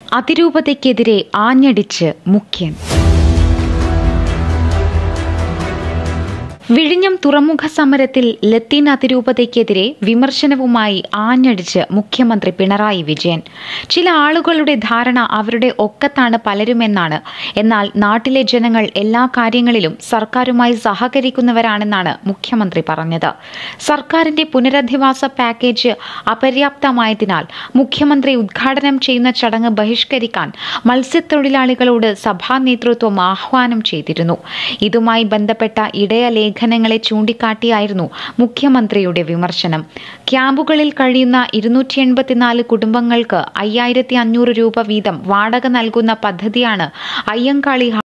അതിരൂപതയ്ക്കെതിരെ ആഞ്ഞടിച്ച് മുഖ്യൻ വിഴിഞ്ഞം തുറമുഖ സമരത്തിൽ ലത്തീൻ അതിരൂപതയ്ക്കെതിരെ വിമർശനവുമായി ആഞ്ഞടിച്ച് മുഖ്യമന്ത്രി പിണറായി വിജയൻ ചില ആളുകളുടെ ധാരണ അവരുടെ ഒക്കത്താണ് പലരുമെന്നാണ് എന്നാൽ നാട്ടിലെ ജനങ്ങൾ എല്ലാ കാര്യങ്ങളിലും സർക്കാരുമായി സഹകരിക്കുന്നവരാണെന്നാണ് മുഖ്യമന്ത്രി പറഞ്ഞത് സർക്കാരിന്റെ പുനരധിവാസ പാക്കേജ് അപര്യാപ്തമായതിനാൽ മുഖ്യമന്ത്രി ഉദ്ഘാടനം ചെയ്യുന്ന ചടങ്ങ് ബഹിഷ്കരിക്കാൻ മത്സ്യത്തൊഴിലാളികളോട് സഭാ നേതൃത്വം ആഹ്വാനം ചെയ്തിരുന്നു ഇതുമായി ബന്ധപ്പെട്ട ഇടയലേഖ ലേഖനങ്ങളെ ചൂണ്ടിക്കാട്ടിയായിരുന്നു മുഖ്യമന്ത്രിയുടെ വിമർശനം ക്യാമ്പുകളിൽ കഴിയുന്ന ഇരുന്നൂറ്റി എൺപത്തിനാല് കുടുംബങ്ങൾക്ക് അയ്യായിരത്തി അഞ്ഞൂറ് രൂപ വീതം വാടക നൽകുന്ന പദ്ധതിയാണ് അയ്യങ്കാളി